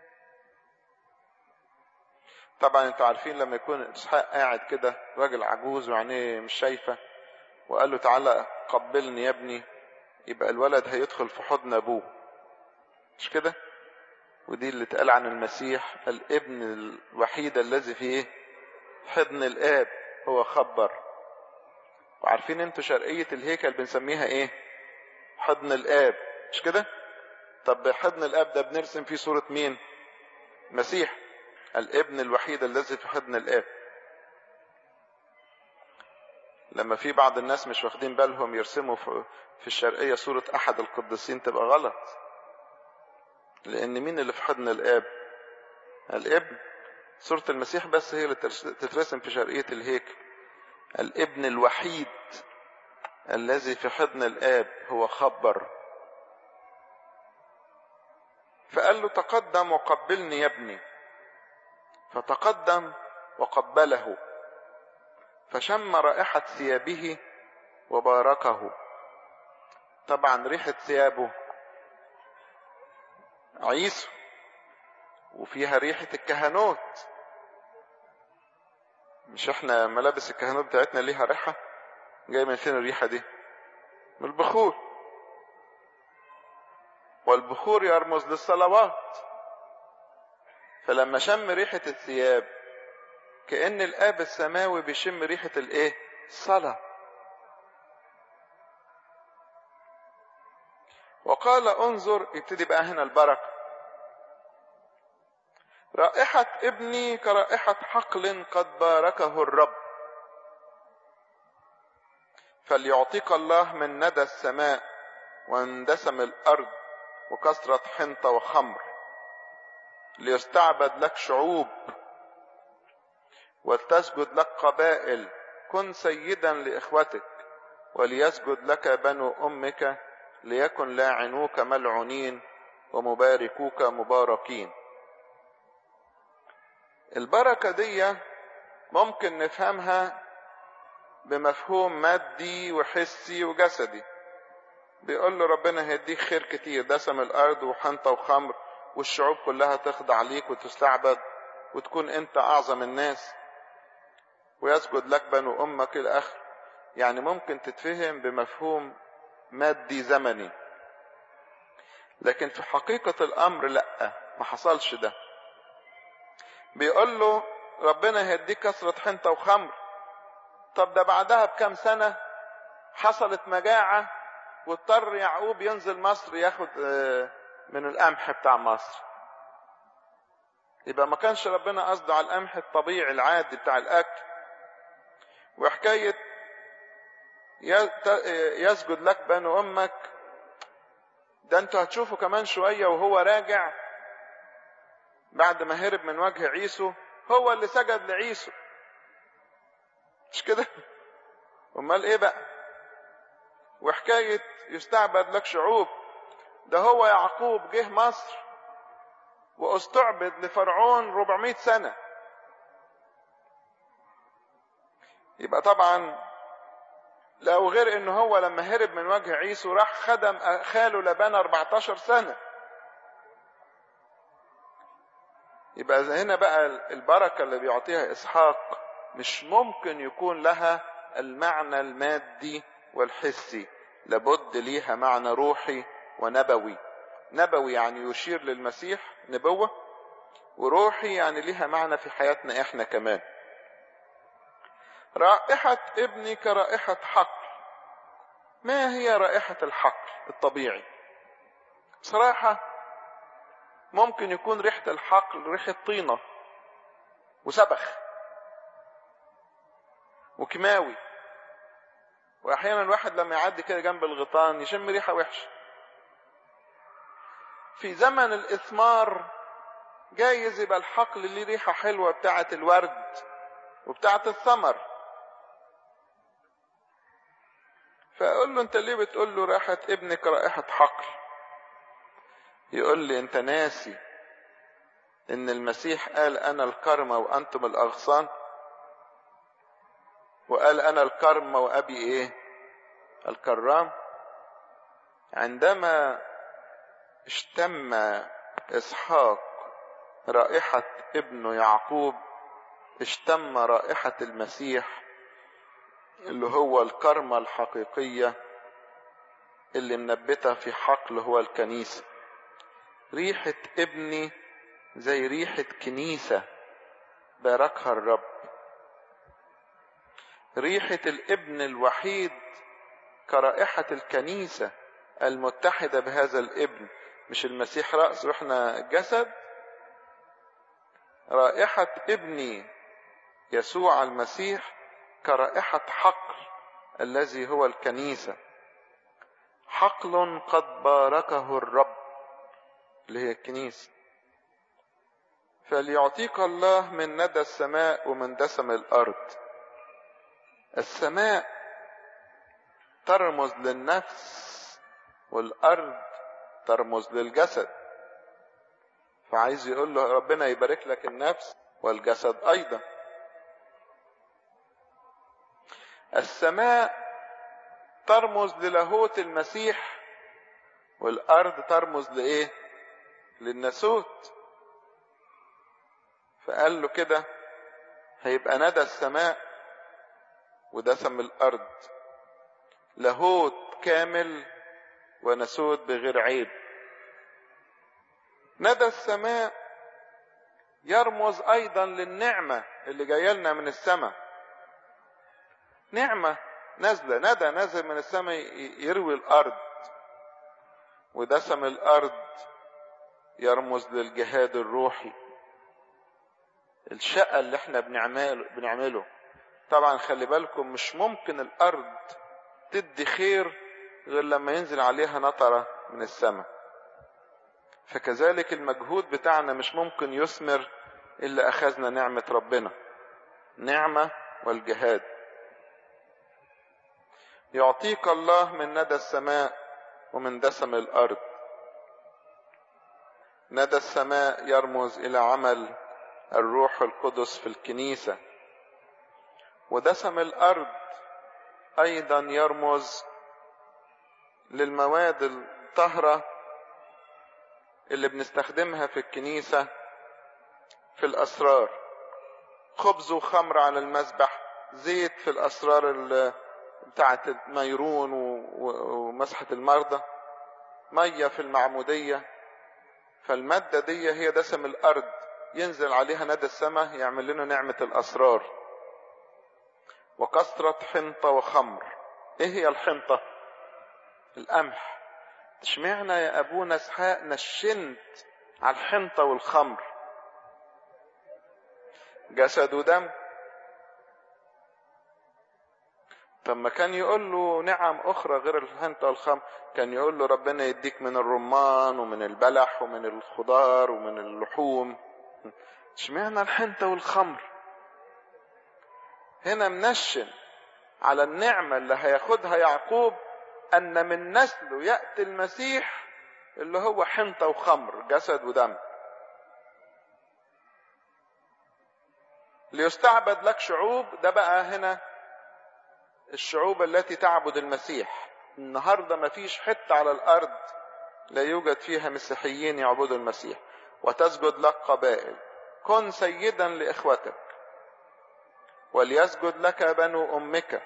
طبعا انتوا عارفين لما يكون اسحاق قاعد كده راجل عجوز وعينيه مش شايفه وقال له تعالى قبلني يا ابني يبقى الولد هيدخل في حضن ابوه مش كده ودي اللي اتقال عن المسيح الابن الوحيد الذي في حضن الاب هو خبر وعارفين انتوا شرقية الهيكل بنسميها ايه حضن الاب مش كده طب حضن الاب ده بنرسم فيه صورة مين مسيح الابن الوحيد الذي في حضن الاب لما في بعض الناس مش واخدين بالهم يرسموا في الشرقية صورة أحد القديسين تبقى غلط لأن مين اللي في حضن الآب الابن صورة المسيح بس هي اللي تترسم في شرقية الهيكل الابن الوحيد الذي في حضن الآب هو خبر فقال له تقدم وقبلني يا ابني فتقدم وقبله فشم رائحة ثيابه وباركه طبعا ريحة ثيابه عيسو وفيها ريحة الكهنوت مش احنا ملابس الكهنوت بتاعتنا ليها ريحة جاي من فين الريحة دي من البخور والبخور يرمز للصلوات فلما شم ريحة الثياب كأن الآب السماوي بيشم ريحة الايه الصلاة وقال انظر يبتدي بقى هنا البركة رائحة ابني كرائحة حقل قد باركه الرب فليعطيك الله من ندى السماء واندسم الأرض وكثرة حنطة وخمر ليستعبد لك شعوب ولتسجد لك قبائل كن سيدا لإخوتك وليسجد لك بنو أمك ليكن لاعنوك ملعونين ومباركوك مباركين البركة دي ممكن نفهمها بمفهوم مادي وحسي وجسدي بيقول له ربنا هيديك خير كتير دسم الارض وحنطة وخمر والشعوب كلها تخضع ليك وتستعبد وتكون انت اعظم الناس ويسجد لك بنو امك الى اخر يعني ممكن تتفهم بمفهوم مادي زمني لكن في حقيقة الامر لا ما حصلش ده بيقول له ربنا هيديك كثرة حنطة وخمر طب ده بعدها بكام سنة حصلت مجاعة واضطر يعقوب ينزل مصر ياخد من القمح بتاع مصر يبقى ما كانش ربنا قصده على القمح الطبيعي العادي بتاع الاكل وحكاية يسجد لك بنو امك ده انتوا هتشوفوا كمان شوية وهو راجع بعد ما هرب من وجه عيسو هو اللي سجد لعيسو مش كده امال ايه بقى وحكاية يستعبد لك شعوب ده هو يعقوب جه مصر واستعبد لفرعون 400 سنة يبقى طبعا لو غير ان هو لما هرب من وجه عيسو راح خدم خاله لبان 14 سنة يبقى هنا بقى البركة اللي بيعطيها اسحاق مش ممكن يكون لها المعنى المادي والحسي لابد ليها معنى روحي ونبوي نبوي يعني يشير للمسيح نبوة وروحي يعني ليها معنى في حياتنا احنا كمان رائحة ابني كرائحة حقل ما هي رائحة الحقل الطبيعي بصراحة ممكن يكون ريحة الحقل ريحة طينة وسبخ وكيماوي واحيانا الواحد لما يعدي كده جنب الغيطان يشم ريحه وحشه في زمن الاثمار جايز يبقى الحقل ليه ريحه حلوه بتاعه الورد وبتاعه الثمر فاقول له انت ليه بتقول له رائحه ابنك رائحه حقل يقول لي انت ناسي ان المسيح قال انا الكرمه وانتم الاغصان وقال انا الكرم وابي ايه الكرام عندما اشتم اسحاق رائحة ابنه يعقوب اشتم رائحة المسيح اللي هو الكرمة الحقيقية اللي منبتة في حقل هو الكنيسة ريحة ابني زي ريحة كنيسة باركها الرب ريحة الابن الوحيد كرائحة الكنيسة المتحدة بهذا الابن مش المسيح رأس واحنا جسد رائحة ابني يسوع المسيح كرائحة حقل الذي هو الكنيسة حقل قد باركه الرب اللي هي الكنيسة فليعطيك الله من ندى السماء ومن دسم الأرض السماء ترمز للنفس والأرض ترمز للجسد فعايز يقول له ربنا يبارك لك النفس والجسد أيضا السماء ترمز للاهوت المسيح والأرض ترمز لإيه؟ للناسوت فقال له كده هيبقى ندى السماء ودسم الأرض لاهوت كامل ونسوت بغير عيب ندى السماء يرمز ايضا للنعمه اللي جايه لنا من السماء نعمه نازله ندى نازل من السماء يروي الارض ودسم الارض يرمز للجهاد الروحي الشقة اللي احنا بنعمله بنعمله طبعا خلي بالكم مش ممكن الارض تدي خير غير لما ينزل عليها نطرة من السماء فكذلك المجهود بتاعنا مش ممكن يثمر إلا أخذنا نعمة ربنا نعمة والجهاد يعطيك الله من ندى السماء ومن دسم الأرض ندى السماء يرمز إلى عمل الروح القدس في الكنيسة ودسم الأرض أيضا يرمز للمواد الطاهرة اللي بنستخدمها في الكنيسة في الأسرار خبز وخمر على المذبح زيت في الأسرار بتاعة الميرون ومسحة المرضى مية في المعمودية فالمادة دي هي دسم الأرض ينزل عليها ندى السماء يعمل لنا نعمة الأسرار وكثرة حنطة وخمر ايه هي الحنطة القمح اشمعنى يا ابونا اسحاق نشنت على الحنطة والخمر جسد ودم طب ما كان يقول له نعم اخرى غير الحنطة والخمر كان يقول له ربنا يديك من الرمان ومن البلح ومن الخضار ومن اللحوم اشمعنى الحنطة والخمر هنا منشن على النعمة اللي هياخدها يعقوب أن من نسله يأتي المسيح اللي هو حنطة وخمر جسد ودم ليستعبد لك شعوب ده بقى هنا الشعوب التي تعبد المسيح النهارده ما فيش حته على الارض لا يوجد فيها مسيحيين يعبدوا المسيح وتسجد لك قبائل كن سيدا لاخوتك وليسجد لك بنو امك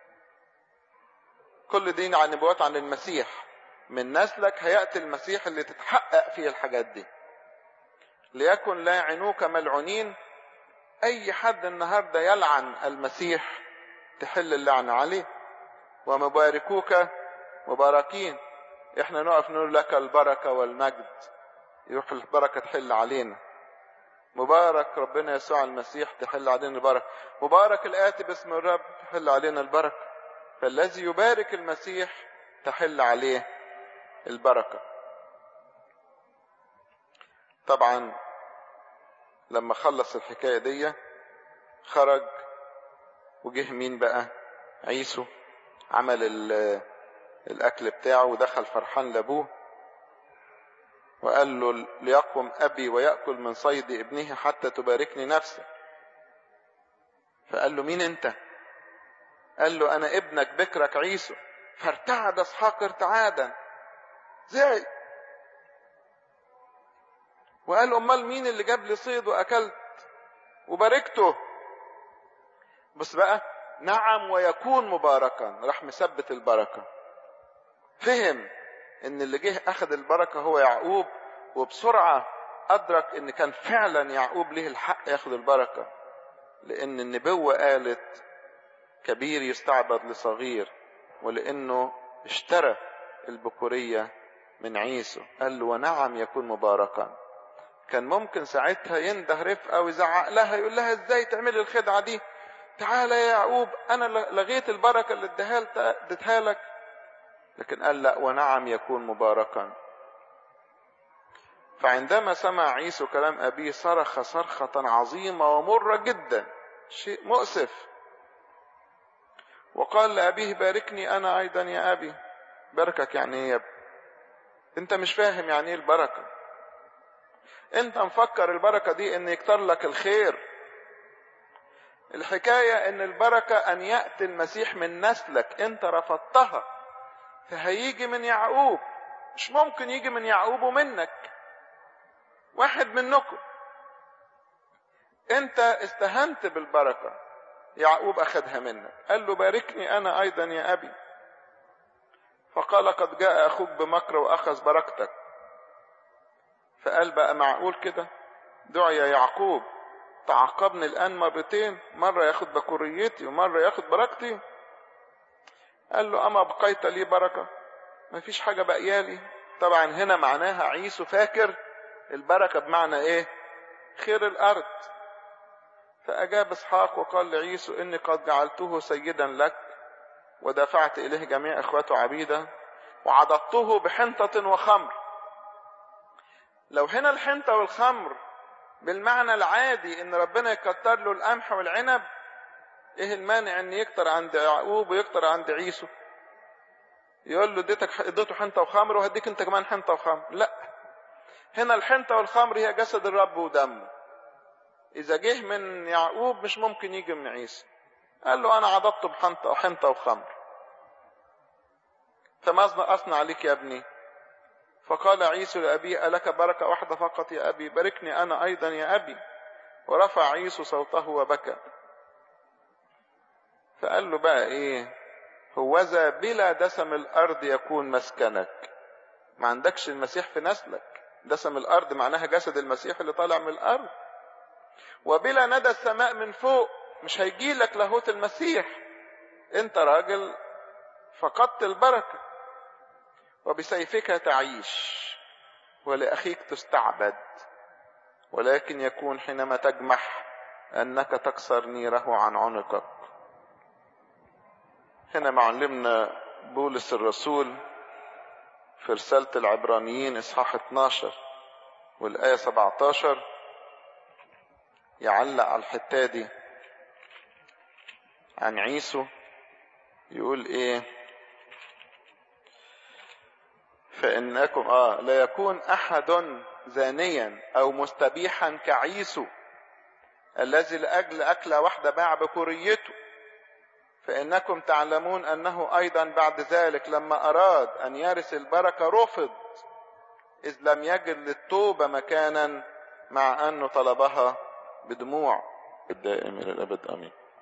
كل دين عن نبوات عن المسيح من نسلك هيأتي المسيح اللي تتحقق فيه الحاجات دي ليكن لاعنوك ملعونين اي حد النهاردة يلعن المسيح تحل اللعنة عليه ومباركوك مباركين احنا نقف نقول لك البركة والمجد يروح البركة تحل علينا مبارك ربنا يسوع المسيح تحل علينا البركة مبارك الآتي باسم الرب تحل علينا البركة فالذي يبارك المسيح تحل عليه البركة طبعا لما خلص الحكاية دي خرج وجه مين بقى عيسو عمل الأكل بتاعه ودخل فرحان لأبوه وقال له ليقوم أبي ويأكل من صيد ابنه حتى تباركني نفسك فقال له مين أنت قال له أنا ابنك بكرك عيسو فارتعد إسحاق ارتعادا زعل وقال أمال مين اللي جاب لي صيد وأكلت وباركته بس بقى نعم ويكون مباركا راح مثبت البركة فهم ان اللي جه اخذ البركة هو يعقوب وبسرعة ادرك ان كان فعلا يعقوب له الحق ياخذ البركة لان النبوة قالت كبير يستعبد لصغير ولانه اشترى البكورية من عيسو قال له ونعم يكون مباركا كان ممكن ساعتها ينده رفقة ويزعق لها يقول لها ازاي تعملي الخدعة دي تعالى يا يعقوب انا لغيت البركه اللي اديتها لك لكن قال لا ونعم يكون مباركا فعندما سمع عيسو كلام ابيه صرخ صرخه عظيمه ومره جدا شيء مؤسف وقال لابيه باركني انا ايضا يا ابي باركك يعني ايه يا ابني انت مش فاهم يعني ايه البركه انت مفكر البركه دي ان يكتر لك الخير الحكايه ان البركه ان ياتي المسيح من نسلك انت رفضتها فهيجي من يعقوب مش ممكن يجي من يعقوب ومنك واحد منكم انت استهنت بالبركه يعقوب اخذها منك قال له باركني انا ايضا يا ابي فقال قد جاء اخوك بمكر واخذ بركتك فقال بقى معقول كده دعي يعقوب تعاقبني الان مرتين مره ياخد بكوريتي ومره ياخد بركتي قال له اما بقيت لي بركه ما فيش حاجه بقيالي طبعا هنا معناها عيسو فاكر البركه بمعنى ايه خير الارض فاجاب اسحاق وقال لعيسو اني قد جعلته سيدا لك ودفعت اليه جميع اخواته عبيدا وعضدته بحنطه وخمر لو هنا الحنطه والخمر بالمعنى العادي ان ربنا يكتر له القمح والعنب ايه المانع ان يكتر عند يعقوب ويكتر عند عيسو يقول له اديتك اديته حنطه وخمر وهديك انت كمان حنطه وخمر لا هنا الحنطه والخمر هي جسد الرب ودمه اذا جه من يعقوب مش ممكن يجي من عيسى قال له انا عضدته بحنطه وحنطه وخمر فماذا اصنع لك يا ابني فقال عيسو لأبيه ألك بركة واحدة فقط يا أبي باركني أنا أيضا يا أبي ورفع عيسو صوته وبكى فقال له بقى إيه هوذا بلا دسم الأرض يكون مسكنك ما عندكش المسيح في نسلك دسم الأرض معناها جسد المسيح اللي طالع من الأرض وبلا ندى السماء من فوق مش هيجي لك لاهوت المسيح انت راجل فقدت البركه وبسيفك تعيش ولأخيك تستعبد ولكن يكون حينما تجمح أنك تكسر نيره عن عنقك هنا معلمنا بولس الرسول في رسالة العبرانيين إصحاح 12 والآية 17 يعلق على الحتة دي عن عيسو يقول إيه فإنكم آه لا يكون أحد زانيا أو مستبيحا كعيسو الذي لأجل أكلة واحدة باع بكوريته فإنكم تعلمون أنه أيضا بعد ذلك لما أراد أن يرث البركة رفض إذ لم يجد للتوبة مكانا مع أنه طلبها بدموع الدائم إلى الأبد آمين